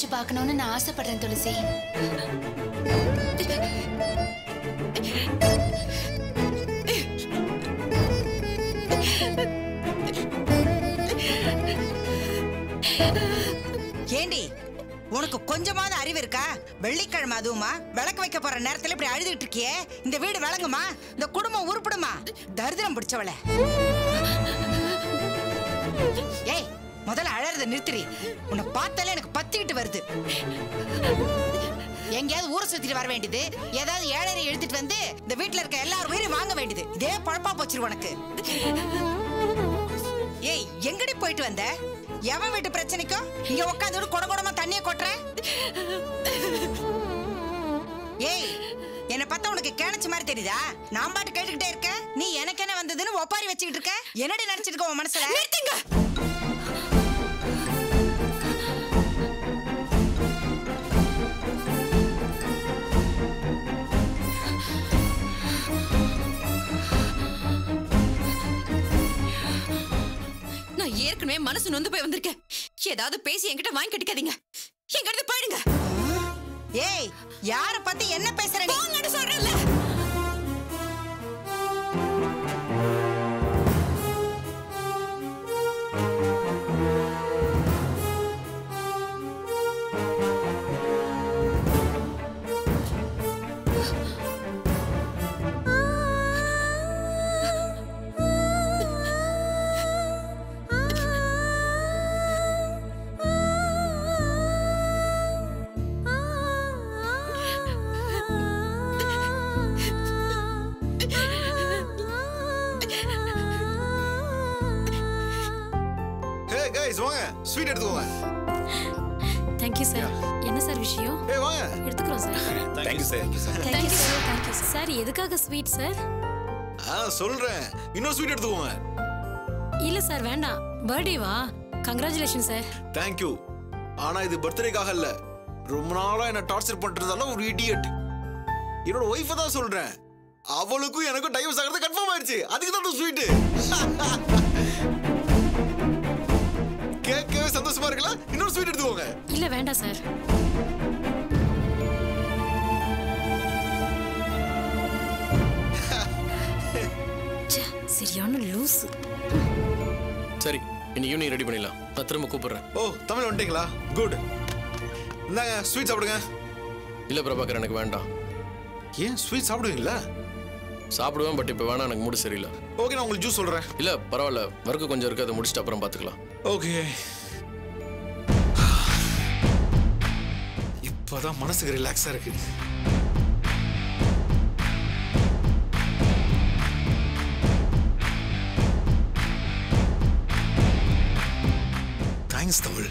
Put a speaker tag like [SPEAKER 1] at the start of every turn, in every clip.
[SPEAKER 1] வச்சு பார்க்கணும்னு நான் ஆசைப்படுறேன் துளசி
[SPEAKER 2] ஏண்டி உனக்கு கொஞ்சமாவது அறிவு இருக்கா வெள்ளிக்கிழமை அதுவுமா விளக்கு வைக்க போற நேரத்துல இப்படி அழுதுட்டு இருக்கியே இந்த வீடு விளங்குமா இந்த குடும்பம் உருப்படுமா தரித்திரம் பிடிச்சவள ஏய் முதல்ல அழறத நிறுத்துறி உன்னை பார்த்தாலே எனக்கு பத்திக்கிட்டு வருது எங்கேயாவது ஊரை சுத்திட்டு வர வேண்டியது ஏதாவது ஏழரை எடுத்துட்டு வந்து இந்த வீட்டுல இருக்க எல்லார் உயிரையும் வாங்க வேண்டியது இதே பழப்பா போச்சிரு உனக்கு ஏய் எங்கடி போயிட்டு வந்த எவன் வீட்டு பிரச்சனைக்கும் இங்க உட்காந்து கொட கொடமா தண்ணிய கொட்டுற ஏய் என்ன பார்த்தா உனக்கு கேணச்சு மாதிரி தெரியுதா நான் பாட்டு கேட்டுக்கிட்டே இருக்க நீ எனக்கு என்ன வந்ததுன்னு ஒப்பாரி வச்சுக்கிட்டு இருக்க என்னடி நினைச்சிட்டு இருக்க உன் மனசுல நிறுத்துங்க
[SPEAKER 3] நான் ஏற்கனவே மனசு நொந்து போய் வந்திருக்கேன் ஏதாவது பேசி என்கிட்ட வாங்கி கட்டிக்காதீங்க எங்க இருந்து போயிடுங்க
[SPEAKER 2] ஏய் யார பத்தி என்ன பேசுற நீ
[SPEAKER 3] போங்கன்னு சொல்றேன்ல
[SPEAKER 4] ஹே கைஸ் வாங்க ஸ்வீட் எடுத்துக்கோங்க
[SPEAKER 5] தேங்க்யூ சார் என்ன சார் விஷயம்
[SPEAKER 4] ஏ வாங்க
[SPEAKER 5] எடுத்துக்கிறோம் sir
[SPEAKER 4] thank you sir
[SPEAKER 5] thank you sir thank you sir எதுக்காக ஸ்வீட் சார்
[SPEAKER 4] ஆ சொல்றேன் இன்னொரு ஸ்வீட் எடுத்துக்கோங்க
[SPEAKER 5] இல்ல சார் வேண்டாம் பர்த்டேவா கங்க்ராச்சுலேஷன் சார்
[SPEAKER 4] தேங்க்யூ ஆனா இது பர்த்டேக்காக இல்ல ரொம்ப நாளா என்ன டார்ச்சர் பண்றதால ஒரு இடியட் என்னோட ஒய்ஃபை தான் சொல்றேன் அவளுக்கும் எனக்கும் டைவர்ஸ் ஆகிறது கன்ஃபார்ம் ஆயிடுச்சு அதுக்கு தான் ஸ்வீட் கேட்கவே சந்தோஷமா இருக்கலாம் இன்னொரு ஸ்வீட் எடுத்துக்கோங்க
[SPEAKER 5] இல்ல வேண்டாம் சார் ச்சே, சரியான லூஸ்
[SPEAKER 6] சரி இன்னைக்கு ஈவினிங் ரெடி பண்ணிடலாம் நான் திரும்ப கூப்பிடுறேன்
[SPEAKER 4] ஓ தமிழ் வந்துட்டீங்களா குட் இந்தாங்க ஸ்வீட் சாப்பிடுங்க
[SPEAKER 6] இல்ல பிரபாகர் எனக்கு வேண்டாம்
[SPEAKER 4] ஏன் ஸ்வீட் சாப்பிடுவீங்களா
[SPEAKER 6] சாப்பிடுவேன் பட் இப்போ வேணாம் எனக்கு மூடு சரியில்லை
[SPEAKER 4] ஓகே நான் உங்களுக்கு ஜூஸ் சொல்றேன்
[SPEAKER 6] இல்ல பரவாயில்ல ஒர்க்கு கொஞ்சம் இருக்கு அதை முடிச்சுட்டு அப்புறம் பார்த்துக்கலாம்
[SPEAKER 4] ஓகே இப்போதான் மனசுக்கு ரிலாக்ஸா இருக்கு தேங்க்ஸ் தமிழ்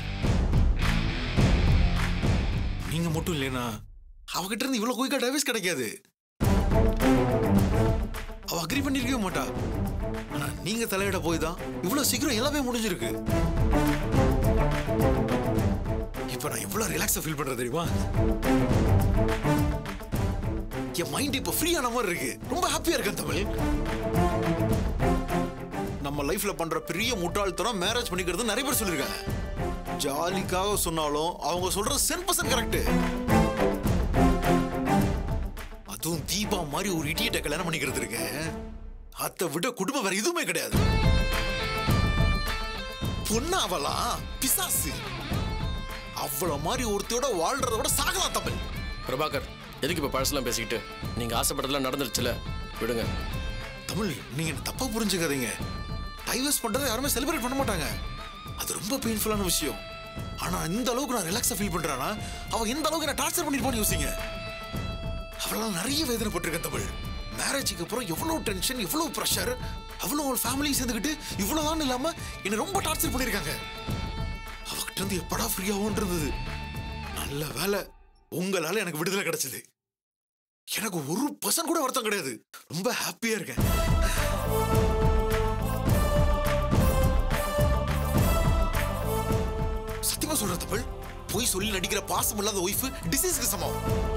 [SPEAKER 4] நீங்க மட்டும் இல்லைனா அவகிட்ட இருந்து இவ்வளவு குயிக்கா டைவர்ஸ் கிடைக்காது அவ அக்ரி பண்ணிருக்கவே மாட்டா ஆனா நீங்க தலையிட போய் தான் இவ்வளவு சீக்கிரம் எல்லாமே முடிஞ்சிருக்கு இப்ப நான் எவ்வளவு ரிலாக்ஸா ஃபீல் பண்றேன் தெரியுமா என் மைண்ட் இப்ப ஃப்ரீயான மாதிரி இருக்கு ரொம்ப ஹாப்பியா இருக்கேன் தமிழ் நம்ம லைஃப்ல பண்ற பெரிய முட்டாள்தனம் மேரேஜ் பண்ணிக்கிறது நிறைய பேர் சொல்லிருக்காங்க ஜாலிக்காக சொன்னாலும் அவங்க சொல்ற சென் பர்சன்ட் கரெக்ட் அதுவும் தீபா மாதிரி ஒரு இடியட்டை கல்யாணம் பண்ணிக்கிறது இருக்கு அதை விட குடும்பம் வேற எதுவுமே கிடையாது பொண்ணு அவலாம் பிசாசு அவ்வளவு மாதிரி ஒருத்தையோட வாழ்றத விட சாகலாம் தமிழ்
[SPEAKER 6] பிரபாகர் எதுக்கு இப்போ பழசெல்லாம் பேசிக்கிட்டு நீங்க ஆசைப்பட்டதெல்லாம் நடந்துருச்சுல விடுங்க
[SPEAKER 4] தமிழ் நீங்க என்ன தப்பா புரிஞ்சுக்காதீங்க டைவர்ஸ் பண்றதை யாருமே செலிப்ரேட் பண்ண மாட்டாங்க அது ரொம்ப பெயின்ஃபுல்லான விஷயம் ஆனா இந்த அளவுக்கு நான் ரிலாக்ஸா ஃபீல் பண்றானா அவ எந்த அளவுக்கு என்ன டார்ச்சர் பண்ணிருப்பான்னு யோசிங்க அவளால் நிறைய வேதனைப்பட்டிருக்கேன் தமிழ் மேரேஜுக்கு அப்புறம் எவ்வளவு டென்ஷன் எவ்வளவு ப்ரெஷர் அவ்வளவு ஒரு ஃபேமிலியும் சேர்ந்துக்கிட்டு இவ்வளவுதான் இல்லாம என்னை ரொம்ப டார்ச்சர் பண்ணிருக்காங்க அவகிட்ட இருந்து எப்படா ஃப்ரீயாகும் இருந்தது நல்ல வேலை உங்களால எனக்கு விடுதலை கிடைச்சது எனக்கு ஒரு பர்சன்ட் கூட வருத்தம் கிடையாது ரொம்ப ஹாப்பியா இருக்கேன் சத்தியமா சொல்றேன் தமிழ் போய் சொல்லி நடிக்கிற பாசம் இல்லாத ஒய்ஃப் டிசீஸ்க்கு சமம்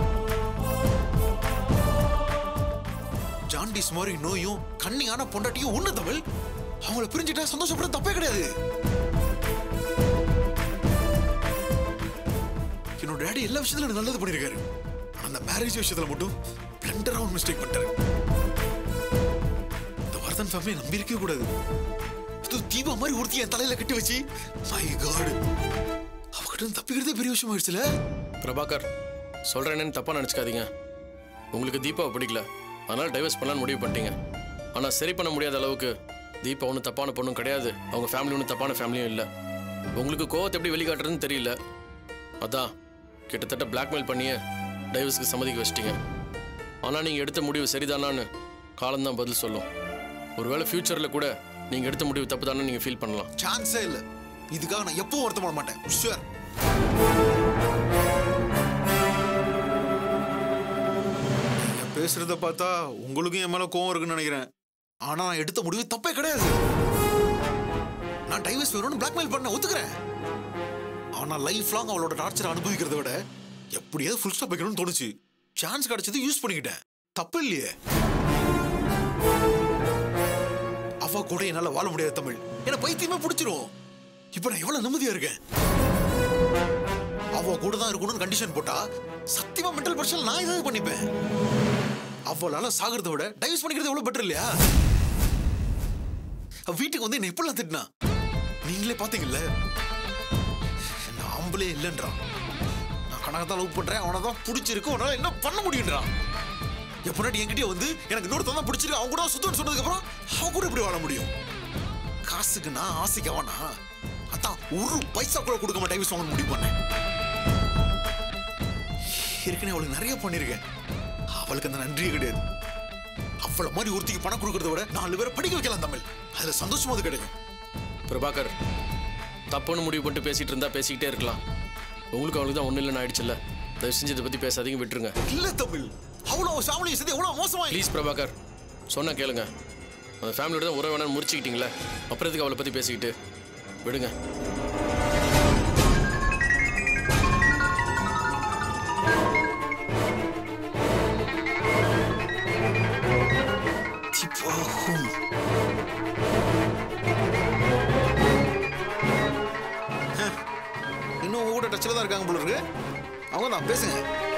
[SPEAKER 4] ஜாண்டிஸ் மாதிரி நோயும் கண்ணியான பொண்டாட்டியும் ஒண்ணு தமிழ் அவங்கள பிரிஞ்சுட்டா சந்தோஷப்பட தப்பே கிடையாது டேடி எல்லா விஷயத்துல எனக்கு நல்லது பண்ணிருக்காரு ஆனா அந்த மேரேஜ் விஷயத்துல மட்டும் பிளண்டரா ஒரு மிஸ்டேக் பண்ணிட்டாரு இந்த வரதன் ஃபேமிலியை நம்பி இருக்கவே கூடாது இது தீபா மாதிரி ஒருத்தி என் தலையில கட்டி வச்சு மை காட் அவகிட்ட இருந்து தப்பிக்கிறதே பெரிய விஷயம் ஆயிடுச்சுல
[SPEAKER 6] பிரபாகர் சொல்றேன்னு தப்பா நினைச்சுக்காதீங்க உங்களுக்கு தீபாவை பிடிக்கல அதனால டைவர்ஸ் பண்ணலாம்னு முடிவு பண்ணிட்டீங்க ஆனா சரி பண்ண முடியாத அளவுக்கு தீபா ஒன்றும் தப்பான பொண்ணும் கிடையாது அவங்க ஃபேமிலி ஒன்றும் தப்பான ஃபேமிலியும் இல்லை உங்களுக்கு கோவத்தை எப்படி வெளிக்காட்டுறதுன்னு தெரியல அதான் கிட்டத்தட்ட பிளாக்மெயில் பண்ணியே டைவர்ஸ்க்கு சம்மதிக்க வச்சிட்டீங்க ஆனா நீங்க எடுத்த முடிவு சரிதானான்னு காலம்தான் பதில் சொல்லும் ஒருவேளை ஃபியூச்சர்ல கூட நீங்க எடுத்த முடிவு தப்பு தானே நீங்க ஃபீல் பண்ணலாம்
[SPEAKER 4] சான்ஸே இல்ல இதுக்காக நான் எப்பவும் வருத்தப்பட மாட்டேன் ஷுவர் நீங்க பேசுறத பார்த்தா உங்களுக்கும் என் மேல கோவம் இருக்குன்னு நினைக்கிறேன் ஆனா நான் எடுத்த முடிவு தப்பே கிடையாது நான் டைவர்ஸ் வேணும்னு பிளாக்மெயில் பண்ண ஒத்துக்கிறேன் ஆனா லைஃப் லாங் அவளோட டார்ச்சர் அனுபவிக்கிறத விட எப்படியாவது ஃபுல் ஸ்டாப் வைக்கணும்னு தோணுச்சு சான்ஸ் கிடைச்சது யூஸ் பண்ணிக்கிட்டேன் தப்பு இல்லையே அவ கூட என்னால வாழ முடியாது தமிழ் என்ன பைத்தியமே பிடிச்சிரும் இப்ப நான் எவ்வளவு நிம்மதியா இருக்கேன் அவ கூட தான் இருக்கணும்னு கண்டிஷன் போட்டா சத்தியமா மென்டல் பிரஷர் நான் ஏதாவது பண்ணிப்பேன் அவளால சாகிறத விட டைவர்ஸ் பண்ணிக்கிறது எவ்வளவு பெட்டர் இல்லையா அவ வீட்டுக்கு வந்து என்ன எப்படிலாம் திட்டினா நீங்களே பாத்தீங்கல்ல என்ன ஆம்பளே இல்லைன்றான் நான் கணக்கத்தான் லவ் பண்றேன் அவனை தான் பிடிச்சிருக்கு உன்னால என்ன பண்ண முடியுன்றான் எப்பனாட்டி என்கிட்டயே வந்து எனக்கு இன்னொருத்தன் தான் பிடிச்சிருக்கு அவங்க கூட சுத்தம்னு சொன்னதுக்கு அப்புறம் அவன் கூட எப்படி வாழ முடியும் காசுக்கு நான் ஆசைக்கு அவனா அதான் ஒரு பைசா கூட கொடுக்க மாட்டேன் டைவர்ஸ் வாங்க முடிவு பண்ணேன் ஏற்கனவே அவளுக்கு நிறைய பண்ணிருக்கேன் அவளுக்கு அந்த நன்றியே கிடையாது அவள மாதிரி ஒருத்திக்கு பணம் கொடுக்கறத விட நாலு பேரை படிக்க வைக்கலாம் தமிழ் அதுல சந்தோஷமா அது கிடைக்கும்
[SPEAKER 6] பிரபாகர் தப்புன்னு முடிவு பண்ணிட்டு பேசிட்டு இருந்தா பேசிக்கிட்டே இருக்கலாம் உங்களுக்கு அவளுக்கு தான் ஒன்றும் இல்லைன்னு ஆயிடுச்சுல்ல தயவு செஞ்சு இதை பத்தி பேசாதீங்க விட்டுருங்க
[SPEAKER 4] இல்ல தமிழ் அவ்வளவு ஃபேமிலி சேர்ந்து எவ்வளவு மோசமா
[SPEAKER 6] ப்ளீஸ் பிரபாகர் சொன்னா கேளுங்க அந்த ஃபேமிலியோட தான் உறவு வேணாம்னு முடிச்சுக்கிட்டீங்களே அப்புறம் எதுக்கு அவளை பத்தி பேசிக்கிட்டு விடுங்க
[SPEAKER 4] திப்பாகும் இன்னும் உங்க கூட டச்சில் தான் இருக்காங்க போல இருக்கு அவங்க தான் பேசுங்க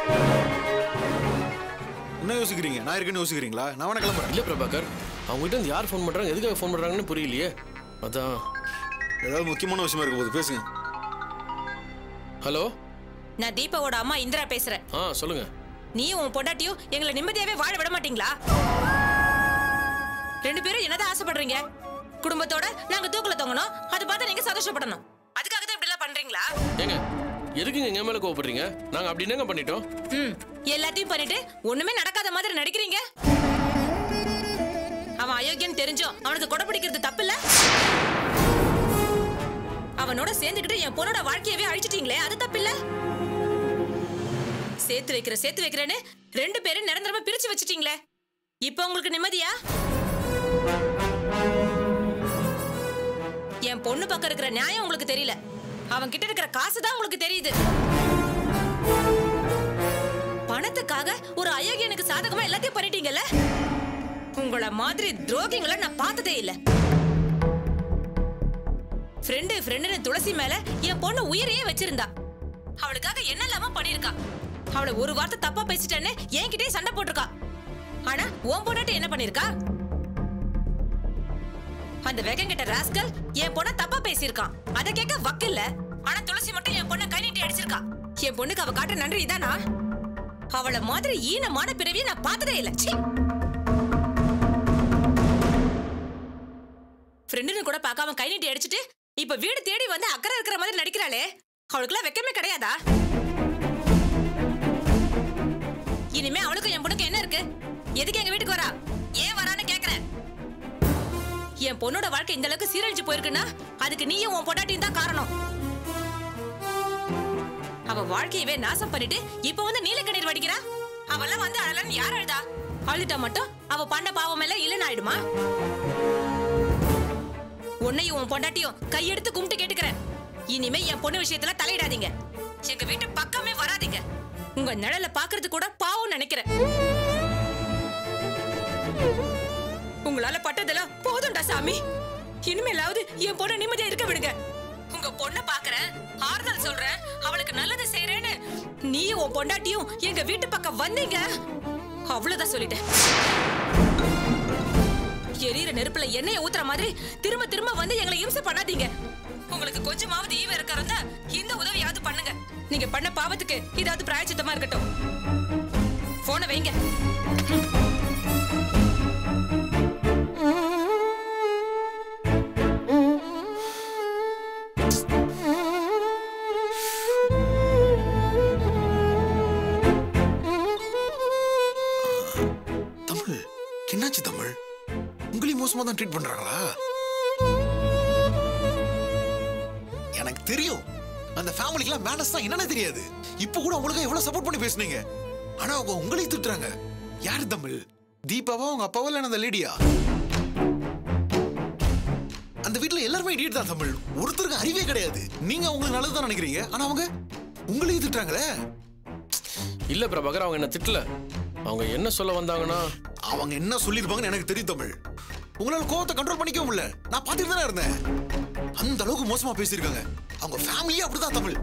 [SPEAKER 4] என்ன யோசிக்கிறீங்க நான் இருக்கேன்னு யோசிக்கிறீங்களா நான் வேணா கிளம்புறேன்
[SPEAKER 6] இல்ல பிரபாகர் அவங்க கிட்ட இருந்து யார் ஃபோன் பண்றாங்க எதுக்காக ஃபோன் பண்றாங்கன்னு புரியலையே அதான்
[SPEAKER 4] ஏதாவது முக்கியமான விஷயமா இருக்க போது பேசுங்க
[SPEAKER 6] ஹலோ
[SPEAKER 7] நான் தீபாவோட அம்மா இந்திரா பேசுறேன்
[SPEAKER 6] ஆ சொல்லுங்க
[SPEAKER 7] நீயும் உன் பொண்டாட்டியும் எங்களை நிம்மதியாவே வாழ விட மாட்டீங்களா ரெண்டு பேரும் என்னதான் ஆசைப்படுறீங்க குடும்பத்தோட நாங்க தூக்குல தொங்கணும் அதை பார்த்து நீங்க சந்தோஷப்படணும் அதுக்காக தான் இப்படி எல்லாம் பண்றீங்களா
[SPEAKER 6] ஏங்க எதுக்குங்க எங்க மேல கோவப்படுறீங்க நாங்க அப்படி என்னங்க பண்ணிட்டோம்
[SPEAKER 7] ம் எல்லாத்தையும் பண்ணிட்டு ஒண்ணுமே நடக்காத மாதிரி நடிக்கிறீங்க அவன் அயோக்கியன்னு தெரிஞ்சோம் அவனுக்கு கொடை பிடிக்கிறது தப்பு இல்ல அவனோட சேர்ந்துக்கிட்டு என் பொண்ணோட வாழ்க்கையவே அழிச்சிட்டீங்களே அது தப்பு இல்ல சேர்த்து வைக்கிற சேர்த்து வைக்கிறேன்னு ரெண்டு பேரும் நிரந்தரமா பிரிச்சு வச்சிட்டீங்களே இப்போ உங்களுக்கு நிம்மதியா என் பொண்ணு பக்கம் இருக்கிற நியாயம் உங்களுக்கு தெரியல அவன் கிட்ட இருக்கிற காசு தான் உங்களுக்கு தெரியுது பணத்துக்காக ஒரு அயோக்கியனுக்கு சாதகமா எல்லாத்தையும் பண்ணிட்டீங்கல்ல உங்கள மாதிரி துரோகிங்களை நான் பார்த்ததே இல்ல ஃப்ரெண்டு ஃப்ரெண்டுன்னு துளசி மேல என் பொண்ணு உயிரையே வச்சிருந்தா அவளுக்காக என்னெல்லாமோ பண்ணிருக்கா அவளை ஒரு வார்த்தை தப்பா பேசிட்டேன்னு என்கிட்டயே சண்டை போட்டிருக்கா ஆனா உன் பொண்ணாட்டி என்ன பண்ணிருக்கா அந்த வேகங்கிட்ட ராஸ்கல் என் பொண்ண தப்பா பேசியிருக்கான் அத கேட்க வக்கில்ல ஆனா துளசி மட்டும் என் பொண்ண கை நீட்டி அடிச்சிருக்கா என் பொண்ணுக்கு அவ காட்டுற நன்றி இதானா அவள மாதிரி ஈனமான பிறவியை நான் பார்த்ததே இல்ல சீ ஃப்ரெண்டுன்னு கூட பார்க்காம கை நீட்டி அடிச்சிட்டு இப்ப வீடு தேடி வந்து அக்கறை இருக்கிற மாதிரி நடிக்கிறாளே அவளுக்குலாம் வெக்கமே கிடையாதா இனிமே அவளுக்கும் என் பொண்ணுக்கு என்ன இருக்கு எதுக்கு எங்க வீட்டுக்கு வரா ஏன் வரான்னு கேக்குறேன் என் பொண்ணோட வாழ்க்கை இந்த அளவுக்கு சீரழிஞ்சு போயிருக்குன்னா அதுக்கு நீயும் உன் பொண்டாட்டியும் தான் காரணம் அவ வாழ்க்கையவே நாசம் பண்ணிட்டு இப்ப வந்து நீலக்கண்ணீர் வடிக்கிறா அவெல்லாம் வந்து அழலன்னு யார் அழுதா அழுதா மட்டும் அவ பண்ண பாவம் எல்லாம் இல்லைன்னு ஆயிடுமா உன்னையும் உன் பொண்டாட்டியும் கையெடுத்து கும்பிட்டு கேட்டுக்கிறேன் இனிமே என் பொண்ணு விஷயத்துல தலையிடாதீங்க எங்க வீட்டு பக்கமே வராதீங்க உங்க நிழல பாக்குறது கூட பாவம் நினைக்கிறேன் உங்களால பட்டதெல்லாம் போதும்டா சாமி இனிமேலாவது என் பொண்ணை நிம்மதியா இருக்க விடுங்க உங்க பொண்ணு பொண்ண பாக்குறேன் ஆறுதல் சொல்றேன் அவளுக்கு நல்லது செய்யறேன்னு நீ உன் பொண்டாட்டியும் எங்க வீட்டு பக்கம் வந்தீங்க அவ்வளவுதான் சொல்லிட்டேன் எரியிற நெருப்புல எண்ணெயை ஊத்துற மாதிரி திரும்ப திரும்ப வந்து எங்களை இம்சை பண்ணாதீங்க உங்களுக்கு கொஞ்சமாவது ஈவ இருக்கிறதா இந்த உதவியாவது பண்ணுங்க நீங்க பண்ண பாவத்துக்கு இதாவது பிராயச்சித்தமா இருக்கட்டும் போனை வைங்க
[SPEAKER 4] தமிழ் என்னாச்சு தமிழ் உங்களையும் மோசமா தான் ட்ரீட் பண்றாங்களா எனக்கு தெரியும் அந்த ஃபேமிலிக்குலாம் மேனஸ் தான் என்னன்னு தெரியாது இப்போ கூட உங்களுக்கு எவ்வளவு சப்போர்ட் பண்ணி பேசுனீங்க ஆனா அவங்க உங்களையும் திட்டுறாங்க யாரு தமிழ் தீபாவா உங்க அப்பாவா இல்ல அந்த லேடியா அந்த வீட்ல எல்லாருமே இடியட் தான் தமிழ் ஒருத்தருக்கு அறிவே கிடையாது நீங்க அவங்களுக்கு நல்லது தான் நினைக்கிறீங்க ஆனா அவங்க உங்களையும் திட்டுறாங்களே
[SPEAKER 6] இல்ல பிரபாகர் அவங்க என்ன திட்டல அவங்க என்ன சொல்ல வந்தாங்கன்னா
[SPEAKER 4] அவங்க என்ன சொல்லிருப்பாங்கன்னு எனக்கு தெரியும் தமிழ் உங்களால கோவத்தை கண்ட்ரோல் பண்ணிக்க முடியல நான் பார்த்துட்டு தானே இருந்தேன் அந்த அளவுக்கு மோசமா பேசியிருக்காங்க அவங்க ஃபேமிலியே அப்படிதான் தமிழ்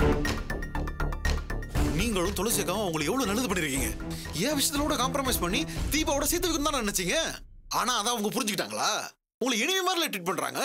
[SPEAKER 4] நீங்களும் துளசி அக்காவும் உங்களுக்கு எவ்வளவு நல்லது பண்ணிருக்கீங்க ஏன் விஷயத்துல கூட காம்ப்ரமைஸ் பண்ணி தீபாவோட சேர்த்து வைக்கணும் தான் நினைச்சீங்க ஆனா அதான் அவங்க புரிஞ்சுக்கிட்டாங்களா உங்களை எனிமே மாதிரி ட்ரீட் பண்றாங்க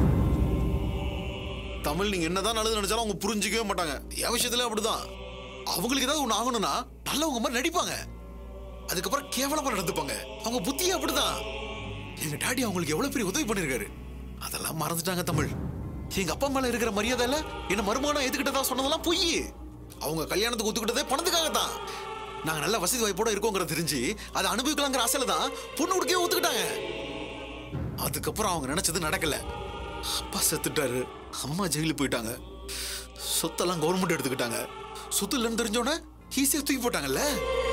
[SPEAKER 4] தமிழ் நீங்க என்னதான் நல்லது நினைச்சாலும் அவங்க புரிஞ்சுக்கவே மாட்டாங்க என் விஷயத்துல அப்படிதான் அவங்களுக்கு ஏதாவது ஒண்ணு ஆகணும்னா நல்லவங்க மாதிரி நடிப்பாங்க அதுக்கப்புறம் கேவலமா நடந்துப்பாங்க அவங்க புத்தியே அப்படிதான் எங்க டாடி அவங்களுக்கு எவ்வளவு பெரிய உதவி பண்ணிருக்காரு அதெல்லாம் மறந்துட்டாங்க தமிழ் எங்க அப்பா மேல இருக்கிற மரியாதை இல்ல என்ன மருமகனா எதுக்கிட்டதா சொன்னதெல்லாம் பொய் அவங்க கல்யாணத்துக்கு ஒத்துக்கிட்டதே பணத்துக்காக தான் நாங்க நல்ல வசதி வாய்ப்போட இருக்கோங்கிறத தெரிஞ்சு அதை அனுபவிக்கலாங்கிற ஆசையில தான் பொண்ணு கொடுக்கவே ஒத்துக்கிட்டாங்க அதுக்கப்புறம் அவங்க நினைச்சது நடக்கல அப்பா செத்துட்டாரு அம்மா ஜெயிலுக்கு போயிட்டாங்க சொத்தெல்லாம் கவர்மெண்ட் எடுத்துக்கிட்டாங்க சொத்து இல்லைன்னு தெரிஞ்சோடனே ஈஸியா தூக்கி போட்டாங்கல்ல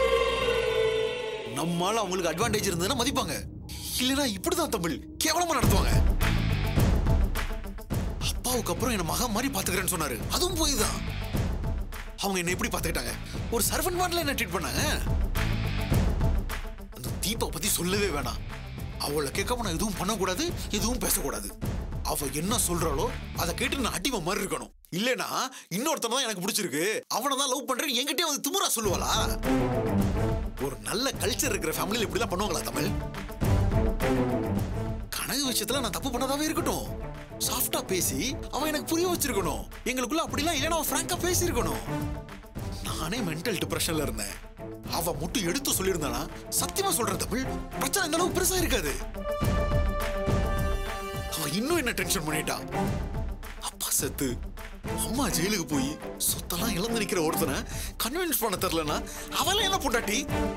[SPEAKER 4] நம்மால அவங்களுக்கு அட்வான்டேஜ் இருந்ததுன்னா மதிப்பாங்க இல்லைன்னா இப்படிதான் தமிழ் கேவலமா நடத்துவாங்க அப்பாவுக்கு அப்புறம் என்ன மகன் மாதிரி பாத்துக்கிறேன்னு சொன்னாரு அதுவும் போய் தான் அவங்க என்ன எப்படி பாத்துக்கிட்டாங்க ஒரு சர்வன் மாதிரில என்ன ட்ரீட் பண்ணாங்க அந்த தீபா பத்தி சொல்லவே வேணாம் அவளை கேட்காம நான் எதுவும் பண்ணக்கூடாது எதுவும் பேசக்கூடாது அவ என்ன சொல்றாளோ அதை கேட்டு நான் அடிமை மாதிரி இருக்கணும் இல்லைனா இன்னொருத்தன் தான் எனக்கு பிடிச்சிருக்கு அவனை தான் லவ் பண்றேன் என்கிட்டயே வந்து திமுறா சொல்லுவாளா ஒரு நல்ல கல்ச்சர் இருக்கிற ஃபேமிலியில் இப்படிலாம் பண்ணுவாங்களா தமிழ் கனகு விஷயத்துல நான் தப்பு பண்ணதாவே இருக்கட்டும் சாஃப்டா பேசி அவன் எனக்கு புரிய வச்சிருக்கணும் எங்களுக்குள்ள அப்படிலாம் இல்லைன்னா அவன் ஃப்ராங்கா பேசியிருக்கணும் நானே மென்டல் டிப்ரெஷன்ல இருந்தேன் அவ மட்டும் எடுத்து சொல்லியிருந்தானா சத்தியமா சொல்றேன் தமிழ் பிரச்சனை இந்த அளவுக்கு பெருசா இருக்காது அவ இன்னும் என்ன டென்ஷன் பண்ணிட்டா அப்பா செத்து அம்மா ஜெயிலுக்கு போய் சொத்தெல்லாம் இழந்து நிக்கிற ஒருத்தனை கன்வின்ஸ் பண்ண தெரியலனா அவள என்ன பொண்டாட்டி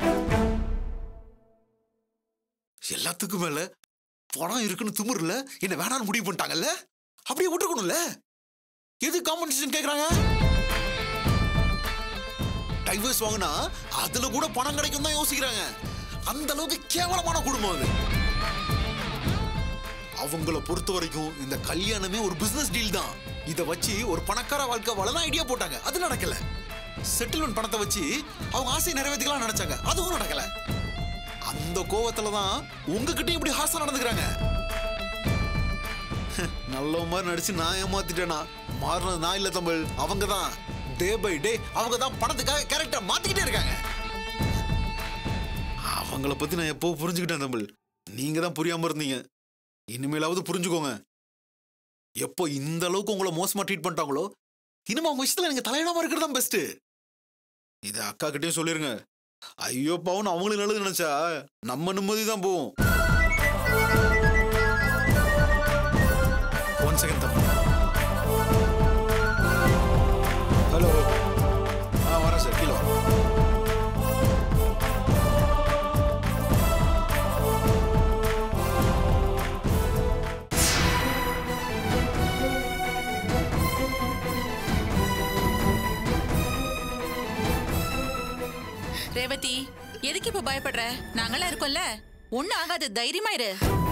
[SPEAKER 4] எல்லாத்துக்கும் மேல பணம் இருக்குன்னு திமிர்ல என்ன வேணாம்னு முடிவு பண்ணிட்டாங்கல்ல அப்படியே விட்டுருக்கணும்ல எது காம்பன்சேஷன் கேக்குறாங்க டைவர்ஸ் வாங்கினா அதுல கூட பணம் கிடைக்கும் தான் யோசிக்கிறாங்க அந்த அளவுக்கு கேவலமான குடும்பம் அது அவங்கள பொறுத்த வரைக்கும் இந்த கல்யாணமே ஒரு பிசினஸ் டீல் தான் இத வச்சு ஒரு பணக்கார வாழ்க்கை வாழலாம் ஐடியா போட்டாங்க அது நடக்கல செட்டில்மெண்ட் பணத்தை வச்சு அவங்க ஆசையை நிறைவேற்றிக்கலாம் நினைச்சாங்க அதுவும் நடக்கல அந்த கோவத்துல தான் உங்ககிட்டயும் இப்படி ஹாசம் நடந்துக்கிறாங்க நல்ல மாதிரி நடிச்சு நான் ஏமாத்திட்டேனா மாறினது நான் இல்ல தமிழ் அவங்க தான் டே பை டே அவங்க தான் பணத்துக்காக கேரக்டர் மாத்திக்கிட்டே இருக்காங்க அவங்கள பத்தி நான் எப்போ புரிஞ்சுக்கிட்டேன் தமிழ் நீங்க தான் புரியாம இருந்தீங்க இனிமேலாவது புரிஞ்சுக்கோங்க எப்போ இந்த அளவுக்கு உங்களை மோசமா ட்ரீட் பண்ணிட்டாங்களோ இனிமே அவங்க விஷயத்துல நீங்க தலையிடாம இருக்கிறது தான் பெஸ்ட் இதை அக்கா கிட்டயும் சொல்லிருங்க ஐயோ பவுன் அவங்களுக்கு நல்லது நினைச்சா நம்ம நிம்மதி தான் போவோம் ஒன் செகண்ட் தம்பி ஹலோ ஆ வரேன் சார் கீழே வரேன்
[SPEAKER 8] ரேவதி எதுக்கு இப்ப பயப்படுற நாங்களாம் இருக்கோம்ல ஒண்ணு ஆகாது தைரியமா இரு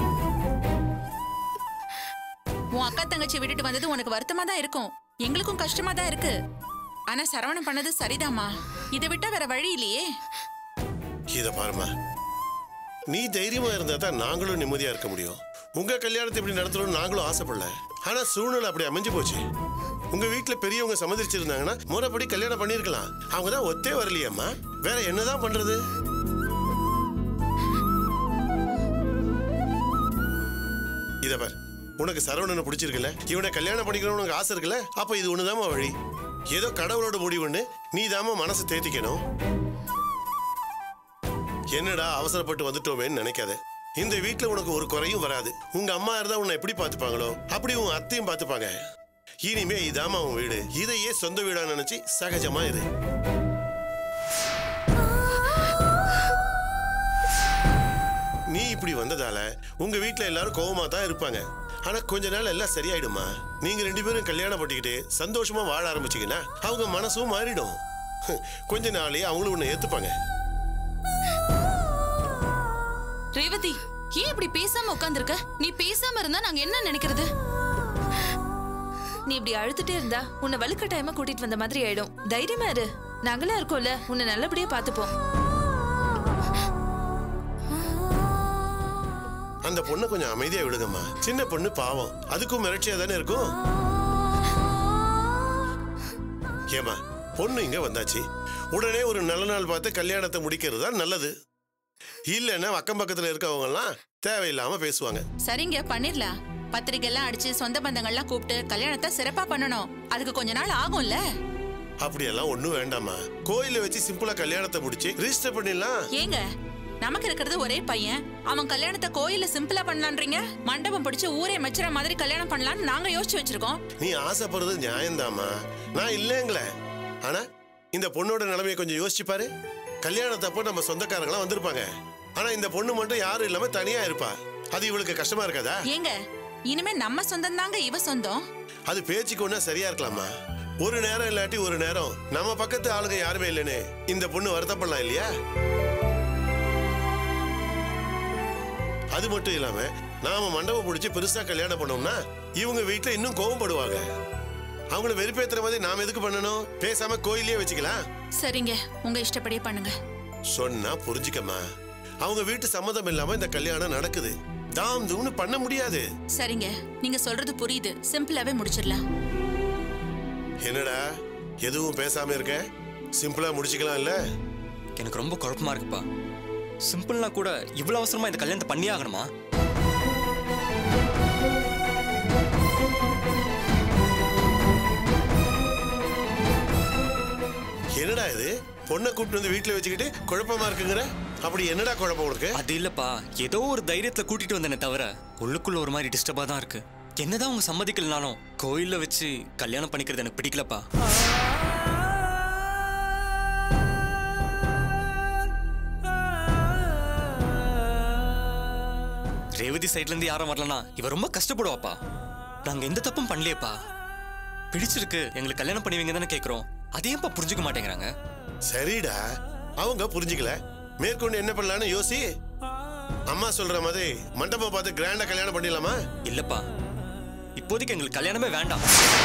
[SPEAKER 8] உன் அக்கா தங்கச்சி விட்டுட்டு வந்தது உனக்கு வருத்தமா தான் இருக்கும் எங்களுக்கும் கஷ்டமா தான் இருக்கு ஆனா சரவணம் பண்ணது சரிதாம்மா இதை விட்டா வேற வழி இல்லையே
[SPEAKER 9] இத பாருமா நீ தைரியமா இருந்தா தான் நாங்களும் நிம்மதியா இருக்க முடியும் உங்க கல்யாணத்தை இப்படி நடத்தணும்னு நாங்களும் ஆசைப்படல ஆனா சூழ்நிலை அப்படி அமைஞ்சு போச்சு உங்க வீட்டுல பெரியவங்க சம்மதிச்சிருந்தாங்கன்னா முறைப்படி கல்யாணம் பண்ணிருக்கலாம் அவங்க தான் ஒத்தே வரலையேம்மா வேற என்னதான் பண்றது இத பார் உனக்கு சரவணனை பிடிச்சிருக்குல்ல இவனை கல்யாணம் பண்ணிக்கணும்னு உனக்கு ஆசை இருக்குல்ல அப்ப இது ஒண்ணுதாம்மா வழி ஏதோ கடவுளோட முடிவுன்னு நீ தாம்மா மனசை தேத்திக்கணும் என்னடா அவசரப்பட்டு வந்துட்டோமேன்னு நினைக்காத இந்த வீட்ல உனக்கு ஒரு குறையும் வராது உங்க அம்மா இருந்தா உன்னை எப்படி பார்த்துப்பாங்களோ அப்படி உன் அத்தையும் பார்த்துப்பாங்க இனிமே இதாம்மா உன் வீடு இதையே சொந்த வீடா நினைச்சு சகஜமா இரு நீ இப்படி வந்ததால உங்க வீட்ல எல்லாரும் கோவமா தான் இருப்பாங்க ஆனா கொஞ்ச நாள் எல்லாம் சரியாயிடுமா நீங்க ரெண்டு பேரும் கல்யாணம் பண்ணிக்கிட்டு சந்தோஷமா வாழ ஆரம்பிச்சீங்கன்னா அவங்க மனசும் மாறிடும் கொஞ்ச நாளே அவங்களும் உன்னை ஏத்துப்பாங்க
[SPEAKER 3] ரேவதி ஏன் இப்படி பேசாம உட்கார்ந்திருக்க நீ பேசாம இருந்தா நாங்க என்ன நினைக்கிறது
[SPEAKER 7] நீ இப்படி அழுதுட்டே இருந்தா உன்னை வலுக்கட்டாயமா கூட்டிட்டு வந்த மாதிரி ஆயிடும் தைரியமா இரு நாங்களா இருக்கோம்ல உன்னை நல்லபடியா பாத்துப்போம்
[SPEAKER 9] அந்த பொண்ணை கொஞ்சம் அமைதியா விடுங்கம்மா சின்ன பொண்ணு பாவம் அதுக்கும் மிரட்சியா தானே இருக்கும் ஏமா பொண்ணு இங்க வந்தாச்சு உடனே ஒரு நல்ல நாள் பார்த்து கல்யாணத்தை முடிக்கிறது தான் நல்லது இல்லைன்னா அக்கம் பக்கத்துல இருக்கவங்க எல்லாம் தேவையில்லாம பேசுவாங்க
[SPEAKER 8] சரிங்க பண்ணிரலாம் பத்திரிக்கை எல்லாம் அடிச்சு சொந்த பந்தங்கள்லாம் கூப்பிட்டு கல்யாணத்தை சிறப்பா பண்ணணும் அதுக்கு கொஞ்ச நாள் ஆகும்ல
[SPEAKER 9] அப்படியெல்லாம் ஒண்ணும் வேண்டாமா கோயில வச்சு சிம்பிளா கல்யாணத்தை முடிச்சு ரிஜிஸ்டர் பண்ணிடலாம்
[SPEAKER 8] ஏங்க நமக்கு இருக்கிறது ஒரே பையன் அவன் கல்யாணத்தை கோயில்ல சிம்பிளா பண்ணலான்றீங்க மண்டபம் பிடிச்சு ஊரே மெச்சுற மாதிரி கல்யாணம் பண்ணலாம்னு நாங்க யோசிச்சு வச்சிருக்கோம்
[SPEAKER 9] நீ ஆசைப்படுறது நியாயம்தாம்மா நான் இல்லைங்களே ஆனா இந்த பொண்ணோட நிலைமையை கொஞ்சம் யோசிச்சு பாரு கல்யாணத்தப்போ நம்ம சொந்தக்காரங்களாம் வந்திருப்பாங்க ஆனா இந்த பொண்ணு மட்டும் யாரும் இல்லாம தனியா இருப்பா அது இவளுக்கு கஷ்டமா இருக்காதா
[SPEAKER 8] ஏங்க இனிமே நம்ம சொந்தம் தாங்க இவ சொந்தம்
[SPEAKER 9] அது பேச்சுக்கு ஒண்ணா சரியா இருக்கலாமா ஒரு நேரம் இல்லாட்டி ஒரு நேரம் நம்ம பக்கத்து ஆளுங்க யாருமே இல்லைன்னு இந்த பொண்ணு வருத்தப்படலாம் இல்லையா அது மட்டும் இல்லாம நாம மண்டபம் பிடிச்சி பெருசா கல்யாணம் பண்ணோம்னா இவங்க வீட்டுல இன்னும் கோவப்படுவாங்க அவங்கள வெறுப்பேத்துற மாதிரி நாம எதுக்கு பண்ணணும் பேசாம கோயிலே வச்சுக்கலாம்
[SPEAKER 8] சரிங்க உங்க இஷ்டப்படியே பண்ணுங்க
[SPEAKER 9] சொன்னா புரிஞ்சுக்கம்மா அவங்க வீட்டு சம்மதம் இல்லாம இந்த கல்யாணம் நடக்குது தாம் தூம்னு பண்ண முடியாது
[SPEAKER 8] சரிங்க நீங்க சொல்றது புரியுது சிம்பிளாவே முடிச்சிடலாம்
[SPEAKER 9] என்னடா எதுவும் பேசாம இருக்க சிம்பிளா முடிச்சுக்கலாம் இல்ல
[SPEAKER 10] எனக்கு ரொம்ப குழப்பமா இருக்குப்பா சிம்பிள்னா கூட இவ்வளவு அவசரமா இந்த கல்யாணத்தை பண்ணியே ஆகணுமா
[SPEAKER 9] என்னடா இது பொண்ணை கூப்பிட்டு வந்து வீட்டுல வச்சுக்கிட்டு குழப்பமா இருக்குங்கிற அப்படி என்னடா குழப்பம் உனக்கு
[SPEAKER 10] அது இல்லப்பா ஏதோ ஒரு தைரியத்துல கூட்டிட்டு வந்தேனே தவிர உள்ளுக்குள்ள ஒரு மாதிரி டிஸ்டர்பா தான் இருக்கு என்னதான் அவங்க சம்மதிக்கலனாலும் கோயில்ல வச்சு கல்யாணம் பண்ணிக்கிறது எனக்கு பிடிக்கலப்பா ரேவதி சைட்ல இருந்து யாரும் வரலனா இவ ரொம்ப கஷ்டப்படுவாப்பா நாங்க எந்த தப்பும் பண்ணலையேப்பா பிடிச்சிருக்கு எங்களுக்கு கல்யாணம் பண்ணுவீங்க தானே கேக்குறோம் அதையேப்பா புரிஞ்சுக்க மாட்டேங்கிறாங்க
[SPEAKER 9] சரிடா அவங்க புரிஞ்சுக்கல மேற்கொண்டு என்ன பண்ணலாம்னு யோசி அம்மா சொல்ற மாதிரி மண்டபம் பார்த்து கிராண்டா கல்யாணம் பண்ணிடலாமா
[SPEAKER 10] இல்லப்பா இப்போதைக்கு எங்களுக்கு கல்யாணமே வேண்டாம்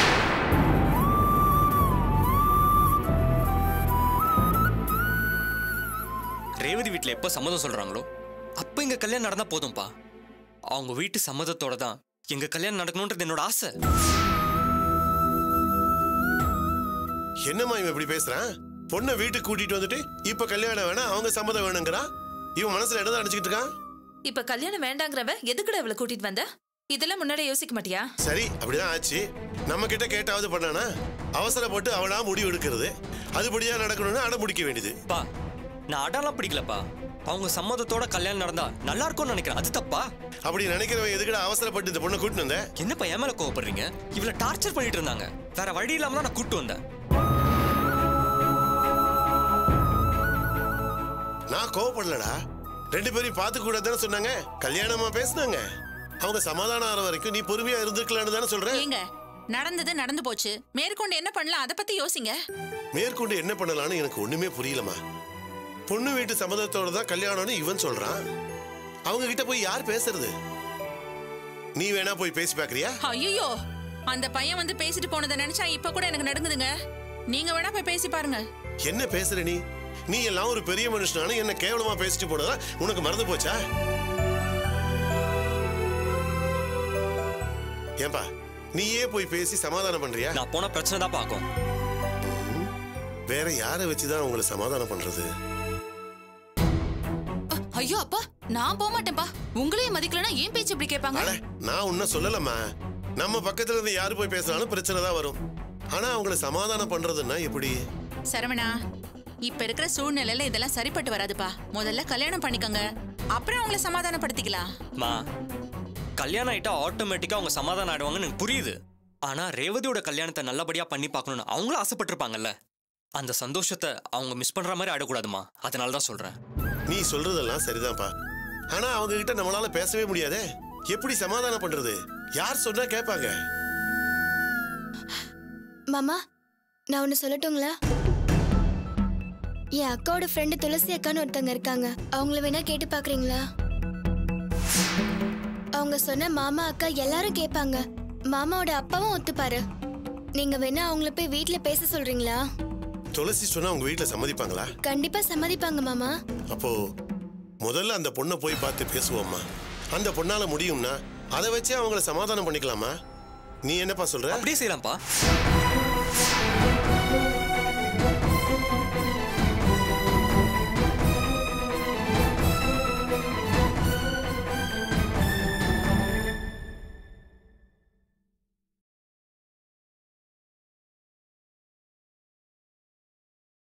[SPEAKER 10] ரேவதி வீட்ல எப்போ சம்மதம் சொல்றாங்களோ அப்ப எங்க கல்யாணம் நடந்தா போதும்பா அவங்க வீட்டு சம்மதத்தோட தான் எங்க கல்யாணம் நடக்கணும்ன்றது என்னோட ஆசை
[SPEAKER 9] என்னம்மா இவன் இப்படி பேசுறான் பொண்ணை வீட்டுக்கு கூட்டிட்டு வந்துட்டு இப்ப கல்யாணம் வேணாம் அவங்க சம்மதம் வேணுங்கிறான் இவன் மனசுல என்னதான் நினைச்சுக்கிட்டு இருக்கான்
[SPEAKER 7] இப்ப கல்யாணம் வேண்டாங்கிறவன் எதுக்குடா இவளை கூட்டிட்டு வந்த இதெல்லாம் முன்னாடியே யோசிக்க மாட்டியா
[SPEAKER 9] சரி அப்படிதான் ஆச்சு நம்ம கிட்ட கேட்டாவது பண்ணானா அவசரப்பட்டு அவனா முடிவு எடுக்கிறது அதுபடியா நடக்கணும்னு அடம் முடிக்க வேண்டியது
[SPEAKER 10] பா நான் அடலாம் பிடிக்கலப்பா அவங்க சம்மதத்தோட கல்யாணம் நடந்தா நல்லா இருக்கும்னு நினைக்கிறேன் அது தப்பா
[SPEAKER 9] அப்படி நினைக்கிறவன் எதுக்குடா அவசரப்பட்டு இந்த பொண்ணை கூட்டிட்டு வந்த
[SPEAKER 10] என்னப்பா என் மேல கோவப்படுறீங்க இவள டார்ச்சர் பண்ணிட்டு இருந்தாங்க வேற வழி இல்லாம தான் நான் கூட்டு வந்தேன்
[SPEAKER 9] நான் கோவப்படலடா ரெண்டு பேரையும் பார்த்து கூட தானே சொன்னாங்க கல்யாணமா பேசுனாங்க அவங்க சமாதானம் ஆகிற வரைக்கும் நீ பொறுமையா இருந்திருக்கலாம்னு தானே சொல்றேன்
[SPEAKER 8] ஏங்க நடந்தது நடந்து போச்சு மேற்கொண்டு என்ன பண்ணலாம் அதை பத்தி யோசிங்க
[SPEAKER 9] மேற்கொண்டு என்ன பண்ணலாம்னு எனக்கு ஒண்ணுமே புரியலமா பொண்ணு வீட்டு சம்மதத்தோட தான் கல்யாணம்னு இவன் சொல்றான் அவங்க கிட்ட போய் யார் பேசுறது நீ வேணா போய் பேசி பாக்குறியா
[SPEAKER 8] ஐயோ அந்த பையன் வந்து பேசிட்டு போனதை நினைச்சா இப்ப கூட எனக்கு நடுங்குதுங்க நீங்க வேணா போய் பேசி பாருங்க
[SPEAKER 9] என்ன பேசுற நீ நீ எல்லாம் ஒரு பெரிய மனுஷனானு என்ன கேவலமா பேசிட்டு போனதா உனக்கு மறந்து போச்சா ஏன்பா நீயே போய் பேசி சமாதானம் பண்றியா
[SPEAKER 10] நான் போன பிரச்சனை தான் பார்க்கும்
[SPEAKER 9] வேற யாரை வச்சுதான் உங்களை சமாதானம் பண்றது
[SPEAKER 3] ஐயோ அப்பா நான் போக மாட்டேன்ப்பா உங்களையும் மதிக்கலனா ஏன் பேச்சு இப்படி கேட்பாங்க
[SPEAKER 9] அட நான் உன்ன சொல்லலம்மா நம்ம பக்கத்துல இருந்து யாரு போய் பேசினாலும் பிரச்சனை தான் வரும் ஆனா அவங்கள சமாதானம் பண்றதுன்னா எப்படி
[SPEAKER 8] சரவணா இப்ப இருக்கிற சூழ்நிலையில இதெல்லாம் சரிப்பட்டு வராதுப்பா முதல்ல கல்யாணம் பண்ணிக்கோங்க அப்புறம் அவங்கள சமாதானப்படுத்திக்கலாம்
[SPEAKER 10] மா கல்யாணம் ஆயிட்டா ஆட்டோமேட்டிக்கா அவங்க சமாதானம் ஆயிடுவாங்கன்னு எனக்கு புரியுது ஆனா ரேவதியோட கல்யாணத்தை நல்லபடியா பண்ணி பார்க்கணும்னு அவங்களும் ஆசைப்பட்டிருப்பாங்கல்ல அந்த சந்தோஷத்தை அவங்க மிஸ் பண்ற மாதிரி ஆயிடக்கூடாதுமா அதனால தான் சொல்றேன்
[SPEAKER 9] நீ சொல்றதெல்லாம் சரிதான்ப்பா ஆனா அவங்க கிட்ட நம்மளால பேசவே முடியாதே எப்படி சமாதானம் பண்றது யார் சொன்னா கேட்பாங்க
[SPEAKER 11] மாமா நான் ஒன்று சொல்லட்டுங்களா என் அக்காவோட ஃப்ரெண்டு துளசி அக்கான்னு ஒருத்தங்க இருக்காங்க அவங்கள வேணா கேட்டு பார்க்கறீங்களா அவங்க சொன்ன மாமா அக்கா எல்லாரும் கேட்பாங்க மாமாவோட அப்பாவும் ஒத்துப்பாரு நீங்க வேணா அவங்கள போய் வீட்ல பேச சொல்றீங்களா
[SPEAKER 9] துளசி சொன்னா உங்க வீட்டுல சம்மதிப்பாங்களா
[SPEAKER 11] கண்டிப்பா சம்மதிப்பாங்க மாமா
[SPEAKER 9] அப்போ முதல்ல அந்த பொண்ணை போய் பார்த்து பேசுவோம்மா அந்த பொண்ணால முடியும்னா அதை வச்சே அவங்கள சமாதானம் பண்ணிக்கலாமா நீ என்னப்பா சொல்ற
[SPEAKER 10] அப்படியே செய்யலாம்ப்பா